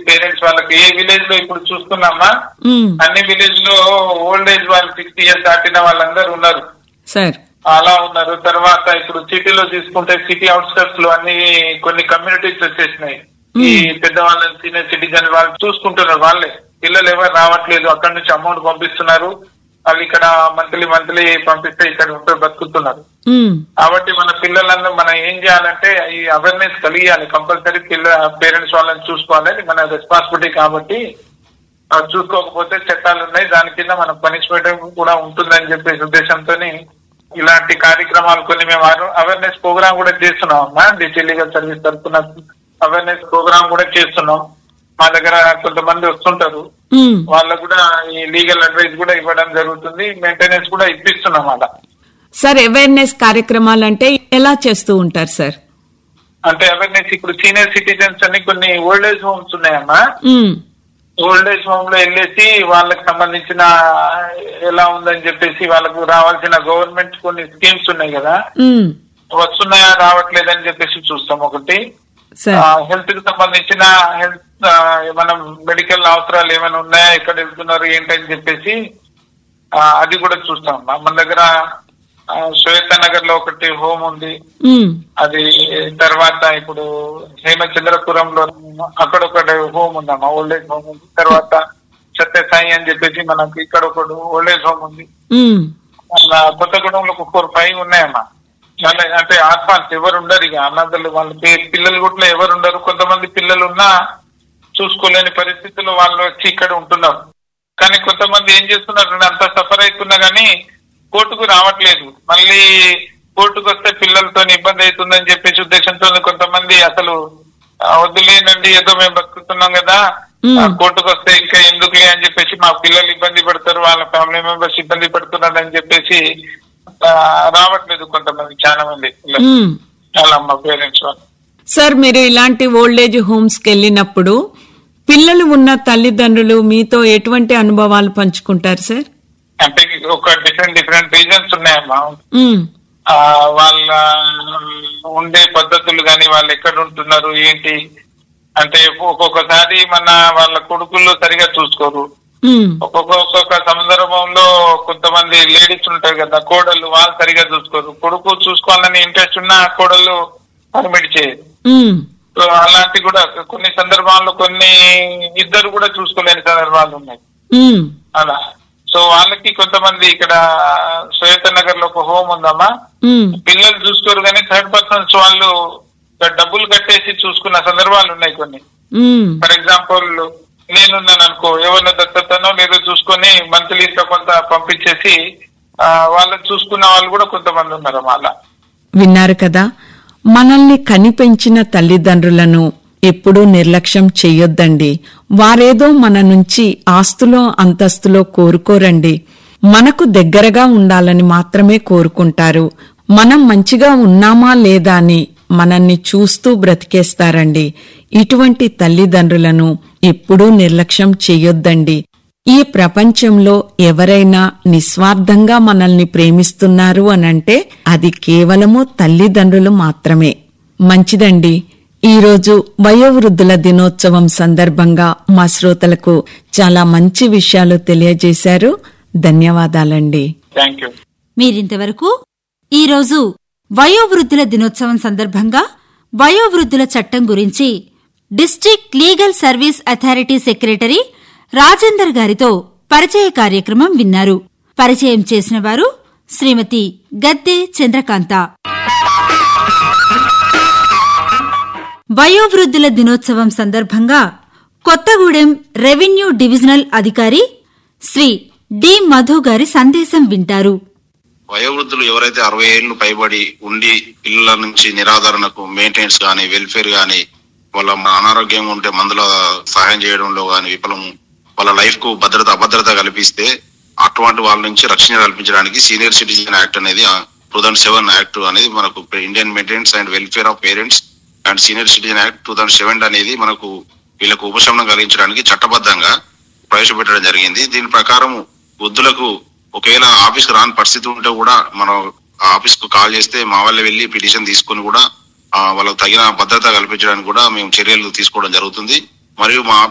Parents వాళ్ళకి ఏ village లో ఇప్పుడు చూస్తున్నామా ఉమ్, అన్ని విలేజ్ లో ఓల్డ్ ఏజ్ వాళ్ళు సిక్స్టీ ఇయర్స్ దాటిన వాళ్ళందరూ ఉన్నారు సార్ అలా ఉన్నారు తర్వాత ఇప్పుడు సిటీలో తీసుకుంటే సిటీ అవుట్స్కట్స్ లో అన్ని కొన్ని కమ్యూనిటీస్ వచ్చేసినాయి ఈ పెద్దవాళ్ళని సీనియర్ సిటిజన్ వాళ్ళు చూసుకుంటున్నారు వాళ్ళే పిల్లలు ఎవరు రావట్లేదు అక్కడి నుంచి అమౌంట్ పంపిస్తున్నారు వాళ్ళు ఇక్కడ మంత్లీ మంత్లీ పంపిస్తే ఇక్కడ ఉంటూ బతుకుతున్నారు ఉమ్, కాబట్టి మన పిల్లలను మనం ఏం చేయాలంటే ఈ అవేర్నెస్ కలిగియాలి కంపల్సరీ పిల్ల పేరెంట్స్ వాళ్ళని చూసుకోవాలి అది మన రెస్పాన్సిబిలిటీ కాబట్టి అది చూసుకోకపోతే చట్టాలు ఉన్నాయి దాని కింద మన పనిష్మెంట్ కూడా ఉంటుందని చెప్పేసి ఉద్దేశంతో ఇలాంటి కార్యక్రమాలు కొన్ని మేము అవేర్నెస్ ప్రోగ్రామ్ కూడా చేస్తున్నాం అమ్మా డిసి లీగల్ సర్వీస్ తరఫున అవేర్నెస్ ప్రోగ్రామ్ కూడా చేస్తున్నాం మా దగ్గర కొంతమంది వస్తుంటారు ఉమ్, వాళ్ళకు కూడా ఈ లీగల్ అడ్వైస్ కూడా ఇవ్వడం జరుగుతుంది మెయింటెనెన్స్ కూడా ఇప్పిస్తున్నాం అలా సార్ అవేర్నెస్ కార్యక్రమాలు అంటే ఎలా చేస్తూ ఉంటారు సార్ అంటే అవేర్నెస్ ఇప్పుడు సీనియర్ సిటిజన్స్ అని కొన్ని ఓల్డ్ ఏజ్ హోమ్స్ ఉన్నాయమ్మా ఉమ్, ఓల్డ్ ఏజ్ హోమ్ లో వెళ్ళేసి వాళ్ళకి సంబంధించిన ఎలా ఉందని చెప్పేసి వాళ్ళకు రావాల్సిన గవర్నమెంట్ కొన్ని స్కీమ్స్ ఉన్నాయి కదా ఉమ్, వస్తున్నాయా రావట్లేదని చెప్పేసి చూస్తాం ఒకటి సార్ హెల్త్ కి సంబంధించిన హెల్త్ మనం మెడికల్ అవసరాలు ఏమైనా ఉన్నాయా ఎక్కడ వెళ్తున్నారు ఏంటని చెప్పేసి ఆ, అది కూడా చూస్తాం మన దగ్గర ఆ, శ్వేత నగర్ లో ఒకటి హోమ్ ఉంది ఉమ్, అది తర్వాత ఇప్పుడు హేమచంద్రపురంలో అక్కడ ఒక హోమ్ ఉందమ్మా ఓల్డ్ ఏజ్ హోమ్ ఉంది తర్వాత సత్యసాయి అని చెప్పేసి మనకు ఇక్కడ ఒకటి ఓల్డ్ ఏజ్ హోమ్ ఉంది ఉమ్, అలా కొత్తగూడెంలో ఒక ఫోర్ ఫైవ్ ఉన్నాయమ్మా వాళ్ళ అంటే ఆత్మాన్స్ ఎవరు ఉండరు ఇక అన్నదలు వాళ్ళ పే- పిల్లలు కూడా ఎవరు ఉండరు కొంతమంది పిల్లలు ఉన్నా చూసుకోలేని పరిస్థితుల్లో వాళ్ళు వచ్చి ఇక్కడ ఉంటున్నారు కానీ కొంతమంది ఏం చేస్తున్నారు అంత సఫర్ అవుతున్నా గానీ కోర్టుకు రావట్లేదు మళ్ళీ కోర్టుకు వస్తే పిల్లలతో ఇబ్బంది అవుతుందని చెప్పేసి ఉద్దేశంతో కొంతమంది అసలు ఆ, వద్దులేనండి ఏదో మేము బతుకుతున్నాం కదా మ్మ్. ఆ, కోర్టుకు వస్తే ఇంకా ఎందుకులే అని చెప్పేసి మా పిల్లలు ఇబ్బంది పడతారు వాళ్ళ ఫ్యామిలీ మెంబర్స్ ఇబ్బంది పడుతున్నారు అని చెప్పేసి ఆ, రావట్లేదు కొంతమంది చాలా మంది పిల్లలు. ఉమ్. వాళ్ళ మా పేరెంట్స్ వాళ్ళు సార్ మీరు ఇలాంటి ఓల్డేజ్ హోమ్స్ కి వెళ్ళినప్పుడు పిల్లలు ఉన్న తల్లిదండ్రులు మీతో ఎటువంటి అనుభవాలు పంచుకుంటారు సార్ అంటే ఒక డిఫరెంట్ డిఫరెంట్ రీజన్స్ ఉన్నాయమ్మా ఉమ్, ఆ, వాళ్ళ ఉండే పద్ధతులు కానీ వాళ్ళు ఎక్కడ ఉంటున్నారు ఏంటి అంటే ఒక్కొక్కసారి మన వాళ్ళ కొడుకులు సరిగా చూసుకోరు ఉమ్, ఒక్కొక్క ఒక్కొక్క సందర్భంలో కొంతమంది లేడీస్ ఉంటారు కదా కోడళ్ళు వాళ్ళు సరిగా చూసుకోరు కొడుకు చూసుకోవాలని ఇంట్రెస్ట్ ఉన్న కోడళ్ళు పర్మిట్ చేయరు ఉమ్, సో అలాంటి కూడా కొన్ని సందర్భాల్లో కొన్ని ఇద్దరు కూడా చూసుకోలేని సందర్భాలు ఉన్నాయి ఉమ్, అలా సో వాళ్ళకి కొంతమంది ఇక్కడ శ్వేత నగర్ లో ఒక హోమ్ ఉందమ్మా ఉమ్, పిల్లలు చూసుకోరు కానీ థర్డ్ పర్సన్స్ వాళ్ళు డబ్బులు కట్టేసి చూసుకున్న సందర్భాలు ఉన్నాయి కొన్ని ఉమ్, ఫర్ ఎగ్జాంపుల్ నేనున్నాను అనుకో ఎవరిన దత్తతనో లేదో చూసుకొని మంత్లీ ఇంత కొంత పంపించేసి ఆ, వాళ్ళని చూసుకున్న వాళ్ళు కూడా కొంతమంది ఉన్నారు అలా విన్నారు కదా మనల్ని కనిపెంచిన తల్లిదండ్రులను ఎప్పుడూ నిర్లక్ష్యం చెయ్యొద్దండి వారేదో మన నుంచి ఆస్తులో అంతస్తులో కోరుకోరండి మనకు దగ్గరగా ఉండాలని మాత్రమే కోరుకుంటారు మనం మంచిగా ఉన్నామా లేదా అని మనల్ని చూస్తూ బ్రతికేస్తారండి ఇటువంటి తల్లిదండ్రులను ఎప్పుడూ నిర్లక్ష్యం చెయ్యొద్దండి ఈ ప్రపంచంలో ఎవరైనా నిస్వార్థంగా మనల్ని ప్రేమిస్తున్నారు అనంటే అది కేవలము తల్లిదండ్రులు మాత్రమే మంచిదండి ఈరోజు వయోవృద్ధుల దినోత్సవం సందర్భంగా మా శ్రోతలకు చాలా మంచి విషయాలు తెలియజేశారు ధన్యవాదాలండి థ్యాంక్ యూ మీరింతవరకు ఈరోజు వయోవృద్ధుల దినోత్సవం సందర్భంగా వయోవృద్ధుల చట్టం గురించి district legal service authority secretary Rajender గారితో పరిచయ కార్యక్రమం విన్నారు పరిచయం చేసిన వారు శ్రీమతి గద్దె చంద్రకాంత వయోవృద్ధుల దినోత్సవం సందర్భంగా కొత్తగూడెం రెవెన్యూ డివిజనల్ అధికారి శ్రీ డి మధు గారి సందేశం వింటారు వయోవృద్ధులు ఎవరైతే అరవై ఏళ్ళు పైబడి ఉండి పిల్లల నుంచి నిరాదరణకు మెయింటెనెన్స్ గానీ వెల్ఫేర్ గానీ వాళ్ళ అనారోగ్యంగా ఉంటే మందుల సహాయం చేయడంలో గానీ విఫలం వాళ్ళ లైఫ్ కు భద్రత అభద్రత కల్పిస్తే అటువంటి వాళ్ళ నుంచి రక్షణ కల్పించడానికి సీనియర్ సిటిజన్ యాక్ట్ అనేది టూ థౌసండ్ సెవెన్ యాక్ట్ అనేది మనకు Indian maintenance and welfare of parents and senior citizen act two thousand seven అనేది మనకు వీళ్ళకు ఉపశమనం కలిగించడానికి చట్టబద్ధంగా ప్రవేశపెట్టడం జరిగింది దీని ప్రకారం వృద్ధులకు ఒకవేళ ఆఫీస్ కు రాని పరిస్థితి ఉంటే కూడా మనం ఆఫీస్ కు కాల్ చేస్తే మా వాళ్ళు వెళ్ళి పిటిషన్ తీసుకుని కూడా ఆ, వాళ్ళకు తగిన భద్రత కల్పించడానికి కూడా మేము చర్యలు తీసుకోవడం జరుగుతుంది మరియు మా